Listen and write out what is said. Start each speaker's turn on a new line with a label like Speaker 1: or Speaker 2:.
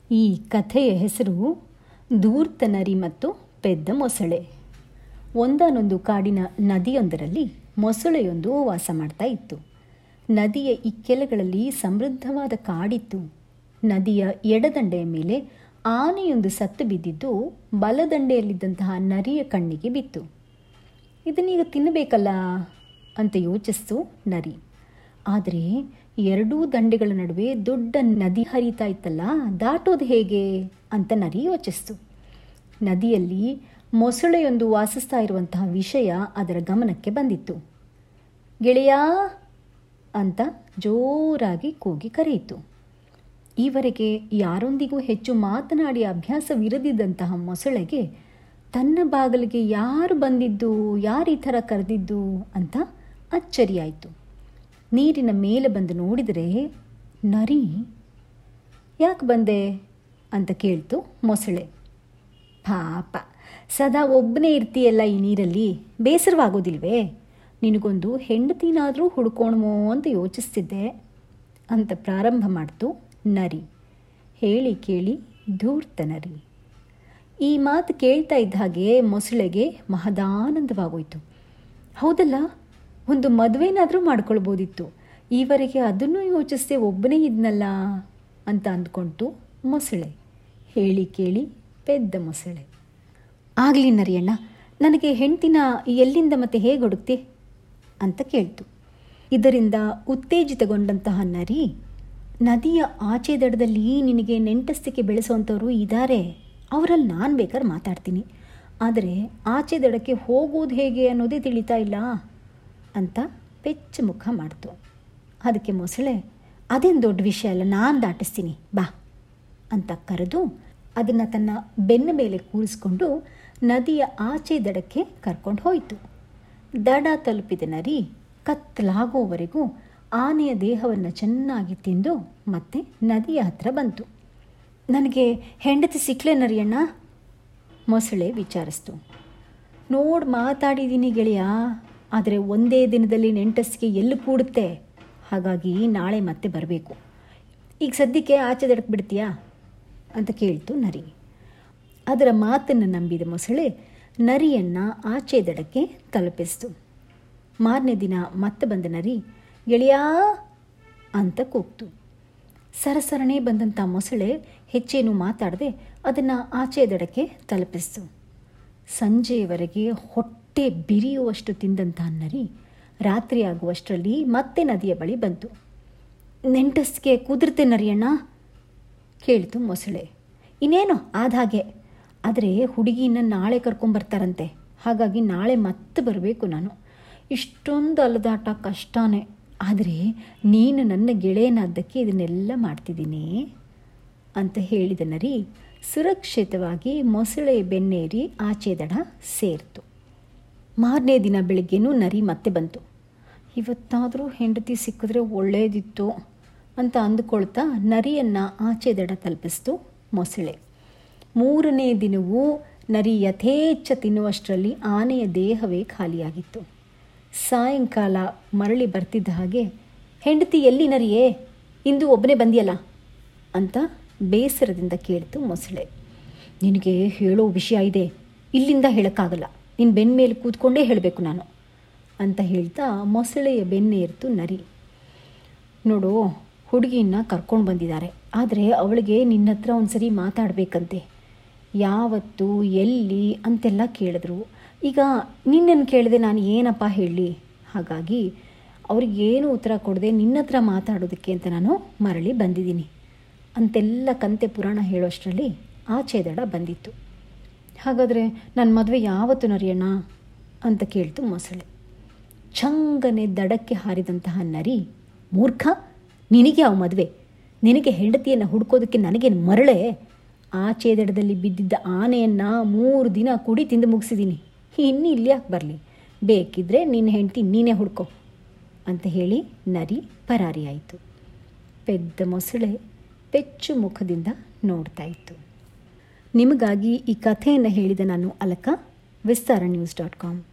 Speaker 1: ಈ ಕಥೆಯ ಹೆಸರು ಧೂರ್ತ ನರಿ ಮತ್ತು ಪೆದ್ದ ಮೊಸಳೆ ಒಂದಾನೊಂದು ಕಾಡಿನ ನದಿಯೊಂದರಲ್ಲಿ ಮೊಸಳೆಯೊಂದು ವಾಸ ಮಾಡ್ತಾ ಇತ್ತು ನದಿಯ ಇಕ್ಕೆಲಗಳಲ್ಲಿ ಸಮೃದ್ಧವಾದ ಕಾಡಿತ್ತು ನದಿಯ ಎಡದಂಡೆಯ ಮೇಲೆ ಆನೆಯೊಂದು ಸತ್ತು ಬಿದ್ದಿದ್ದು ಬಲದಂಡೆಯಲ್ಲಿದ್ದಂತಹ ನರಿಯ ಕಣ್ಣಿಗೆ ಬಿತ್ತು ಇದನ್ನೀಗ ತಿನ್ನಬೇಕಲ್ಲ ಅಂತ ಯೋಚಿಸ್ತು ನರಿ ಆದರೆ ಎರಡೂ ದಂಡೆಗಳ ನಡುವೆ ದೊಡ್ಡ ನದಿ ಹರಿತಾ ಇತ್ತಲ್ಲ ದಾಟೋದು ಹೇಗೆ ಅಂತ ನರಿ ಯೋಚಿಸ್ತು ನದಿಯಲ್ಲಿ ಮೊಸಳೆಯೊಂದು ವಾಸಿಸ್ತಾ ಇರುವಂತಹ ವಿಷಯ ಅದರ ಗಮನಕ್ಕೆ ಬಂದಿತ್ತು ಗೆಳೆಯ ಅಂತ ಜೋರಾಗಿ ಕೂಗಿ ಕರೆಯಿತು ಈವರೆಗೆ ಯಾರೊಂದಿಗೂ ಹೆಚ್ಚು ಮಾತನಾಡಿ ಅಭ್ಯಾಸವಿರದಿದ್ದಂತಹ ಮೊಸಳೆಗೆ ತನ್ನ ಬಾಗಿಲಿಗೆ ಯಾರು ಬಂದಿದ್ದು ಯಾರು ಈ ಥರ ಕರೆದಿದ್ದು ಅಂತ ಅಚ್ಚರಿಯಾಯಿತು ನೀರಿನ ಮೇಲೆ ಬಂದು ನೋಡಿದರೆ ನರಿ ಯಾಕೆ ಬಂದೆ ಅಂತ ಕೇಳ್ತು ಮೊಸಳೆ ಪಾಪ ಸದಾ ಒಬ್ಬನೇ ಇರ್ತೀಯಲ್ಲ ಈ ನೀರಲ್ಲಿ ಬೇಸರವಾಗೋದಿಲ್ವೇ ನಿನಗೊಂದು ಹೆಂಡತಿನಾದರೂ ಹುಡ್ಕೋಣಮೋ ಅಂತ ಯೋಚಿಸ್ತಿದ್ದೆ ಅಂತ ಪ್ರಾರಂಭ ಮಾಡ್ತು ನರಿ ಹೇಳಿ ಕೇಳಿ ಧೂರ್ತ ನರಿ ಈ ಮಾತು ಕೇಳ್ತಾ ಇದ್ದ ಹಾಗೆ ಮೊಸಳೆಗೆ ಮಹದಾನಂದವಾಗೋಯ್ತು ಹೌದಲ್ಲ ಒಂದು ಮದುವೆನಾದರೂ ಮಾಡ್ಕೊಳ್ಬೋದಿತ್ತು ಈವರೆಗೆ ಅದನ್ನೂ ಯೋಚಿಸದೆ ಒಬ್ಬನೇ ಇದ್ನಲ್ಲ ಅಂತ ಅಂದ್ಕೊಂತು ಮೊಸಳೆ ಹೇಳಿ ಕೇಳಿ ಪೆದ್ದ ಮೊಸಳೆ ಆಗಲಿ ನರಿಯಣ್ಣ ನನಗೆ ಹೆಂಡ್ತಿನ ಎಲ್ಲಿಂದ ಮತ್ತೆ ಹೇಗೆ ಹುಡುಕ್ತಿ ಅಂತ ಕೇಳ್ತು ಇದರಿಂದ ಉತ್ತೇಜಿತಗೊಂಡಂತಹ ನರಿ ನದಿಯ ಆಚೆ ದಡದಲ್ಲಿ ನಿನಗೆ ನೆಂಟಸ್ತಿಕೆ ಬೆಳೆಸೋವಂಥವ್ರು ಇದ್ದಾರೆ ಅವರಲ್ಲಿ ನಾನು ಬೇಕಾದ್ರೆ ಮಾತಾಡ್ತೀನಿ ಆದರೆ ಆಚೆ ದಡಕ್ಕೆ ಹೋಗೋದು ಹೇಗೆ ಅನ್ನೋದೇ ತಿಳಿತಾ ಇಲ್ಲ ಅಂತ ಪೆಚ್ಚ ಮುಖ ಮಾಡ್ತು ಅದಕ್ಕೆ ಮೊಸಳೆ ಅದೇನು ದೊಡ್ಡ ವಿಷಯ ಅಲ್ಲ ನಾನು ದಾಟಿಸ್ತೀನಿ ಬಾ ಅಂತ ಕರೆದು ಅದನ್ನು ತನ್ನ ಬೆನ್ನ ಮೇಲೆ ಕೂರಿಸ್ಕೊಂಡು ನದಿಯ ಆಚೆ ದಡಕ್ಕೆ ಕರ್ಕೊಂಡು ಹೋಯಿತು ದಡ ತಲುಪಿದ ನರಿ ಕತ್ತಲಾಗೋವರೆಗೂ ಆನೆಯ ದೇಹವನ್ನು ಚೆನ್ನಾಗಿ ತಿಂದು ಮತ್ತೆ ನದಿಯ ಹತ್ರ ಬಂತು ನನಗೆ ಹೆಂಡತಿ ಸಿಕ್ಲೆ ನರಿಯಣ್ಣ ಮೊಸಳೆ ವಿಚಾರಿಸ್ತು ನೋಡಿ ಮಾತಾಡಿದ್ದೀನಿ ಗೆಳೆಯ ಆದರೆ ಒಂದೇ ದಿನದಲ್ಲಿ ನೆಂಟಸ್ಗೆ ಎಲ್ಲಿ ಕೂಡುತ್ತೆ ಹಾಗಾಗಿ ನಾಳೆ ಮತ್ತೆ ಬರಬೇಕು ಈಗ ಸದ್ಯಕ್ಕೆ ಆಚೆ ದಡಕ್ಕೆ ಬಿಡ್ತೀಯಾ ಅಂತ ಕೇಳ್ತು ನರಿ ಅದರ ಮಾತನ್ನು ನಂಬಿದ ಮೊಸಳೆ ನರಿಯನ್ನು ಆಚೆ ದಡಕ್ಕೆ ತಲುಪಿಸ್ತು ಮಾರನೇ ದಿನ ಮತ್ತೆ ಬಂದ ನರಿ ಗೆಳೆಯಾ ಅಂತ ಕೂಗ್ತು ಸರಸರಣೆ ಬಂದಂಥ ಮೊಸಳೆ ಹೆಚ್ಚೇನು ಮಾತಾಡದೆ ಅದನ್ನು ಆಚೆ ದಡಕ್ಕೆ ತಲುಪಿಸ್ತು ಸಂಜೆಯವರೆಗೆ ಹೊಟ್ಟೆ ಬಿರಿಯುವಷ್ಟು ತಿಂದಂತಹ ನರಿ ರಾತ್ರಿ ಆಗುವಷ್ಟರಲ್ಲಿ ಮತ್ತೆ ನದಿಯ ಬಳಿ ಬಂತು ನೆಂಟಸ್ಗೆ ಕುದುರ್ತೆ ನರಿಯಣ್ಣ ಕೇಳಿತು ಮೊಸಳೆ ಇನ್ನೇನು ಆದ ಹಾಗೆ ಆದರೆ ಹುಡುಗಿನ ನಾಳೆ ಕರ್ಕೊಂಬರ್ತಾರಂತೆ ಹಾಗಾಗಿ ನಾಳೆ ಮತ್ತೆ ಬರಬೇಕು ನಾನು ಇಷ್ಟೊಂದು ಅಲದಾಟ ಕಷ್ಟನೇ ಆದರೆ ನೀನು ನನ್ನ ಗೆಳೆಯನಾದ್ದಕ್ಕೆ ಇದನ್ನೆಲ್ಲ ಮಾಡ್ತಿದ್ದೀನಿ ಅಂತ ಹೇಳಿದ ನರಿ ಸುರಕ್ಷಿತವಾಗಿ ಮೊಸಳೆ ಬೆನ್ನೇರಿ ಆಚೆ ದಡ ಸೇರಿತು ಮಾರನೇ ದಿನ ಬೆಳಗ್ಗೆನೂ ನರಿ ಮತ್ತೆ ಬಂತು ಇವತ್ತಾದರೂ ಹೆಂಡತಿ ಸಿಕ್ಕಿದ್ರೆ ಒಳ್ಳೆಯದಿತ್ತು ಅಂತ ಅಂದುಕೊಳ್ತಾ ನರಿಯನ್ನು ಆಚೆ ದಡ ತಲುಪಿಸ್ತು ಮೊಸಳೆ ಮೂರನೇ ದಿನವೂ ನರಿ ಯಥೇಚ್ಛ ತಿನ್ನುವಷ್ಟರಲ್ಲಿ ಆನೆಯ ದೇಹವೇ ಖಾಲಿಯಾಗಿತ್ತು ಸಾಯಂಕಾಲ ಮರಳಿ ಬರ್ತಿದ್ದ ಹಾಗೆ ಹೆಂಡತಿ ಎಲ್ಲಿ ನರಿಯೇ ಇಂದು ಒಬ್ಬನೇ ಬಂದಿಯಲ್ಲ ಅಂತ ಬೇಸರದಿಂದ ಕೇಳ್ತು ಮೊಸಳೆ ನಿನಗೆ ಹೇಳೋ ವಿಷಯ ಇದೆ ಇಲ್ಲಿಂದ ಹೇಳೋಕ್ಕಾಗಲ್ಲ ನಿನ್ನ ಬೆನ್ನ ಮೇಲೆ ಕೂತ್ಕೊಂಡೇ ಹೇಳಬೇಕು ನಾನು ಅಂತ ಹೇಳ್ತಾ ಮೊಸಳೆಯ ಬೆನ್ನೇರ್ತು ನರಿ ನೋಡು ಹುಡುಗಿನ ಕರ್ಕೊಂಡು ಬಂದಿದ್ದಾರೆ ಆದರೆ ಅವಳಿಗೆ ನಿನ್ನ ಹತ್ರ ಒಂದು ಸರಿ ಮಾತಾಡಬೇಕಂತೆ ಯಾವತ್ತು ಎಲ್ಲಿ ಅಂತೆಲ್ಲ ಕೇಳಿದ್ರು ಈಗ ನಿನ್ನನ್ನು ಕೇಳಿದೆ ನಾನು ಏನಪ್ಪ ಹೇಳಲಿ ಹಾಗಾಗಿ ಅವ್ರಿಗೇನು ಉತ್ತರ ಕೊಡದೆ ನಿನ್ನ ಹತ್ರ ಮಾತಾಡೋದಕ್ಕೆ ಅಂತ ನಾನು ಮರಳಿ ಬಂದಿದ್ದೀನಿ ಅಂತೆಲ್ಲ ಕಂತೆ ಪುರಾಣ ಹೇಳೋಷ್ಟರಲ್ಲಿ ಆಚೆ ದಡ ಬಂದಿತ್ತು ಹಾಗಾದರೆ ನನ್ನ ಮದುವೆ ಯಾವತ್ತು ನರಿಯಣ್ಣ ಅಂತ ಕೇಳ್ತು ಮೊಸಳೆ ಛಂಗನೆ ದಡಕ್ಕೆ ಹಾರಿದಂತಹ ನರಿ ಮೂರ್ಖ ನಿನಗೆ ಅವ ಮದುವೆ ನಿನಗೆ ಹೆಂಡತಿಯನ್ನು ಹುಡ್ಕೋದಕ್ಕೆ ನನಗೇನು ಮರಳೆ ಆಚೆ ದಡದಲ್ಲಿ ಬಿದ್ದಿದ್ದ ಆನೆಯನ್ನು ಮೂರು ದಿನ ಕುಡಿ ತಿಂದು ಮುಗಿಸಿದ್ದೀನಿ ಇನ್ನು ಇಲ್ಲಿ ಯಾಕೆ ಬರಲಿ ಬೇಕಿದ್ದರೆ ನಿನ್ನ ಹೆಂಡತಿ ನೀನೇ ಹುಡ್ಕೋ ಅಂತ ಹೇಳಿ ನರಿ ಪರಾರಿಯಾಯಿತು ಪೆದ್ದ ಮೊಸಳೆ ಪೆಚ್ಚು ಮುಖದಿಂದ ನೋಡ್ತಾ ಇತ್ತು ನಿಮಗಾಗಿ ಈ ಕಥೆಯನ್ನು ಹೇಳಿದ ನಾನು Alaka Vistara news dot com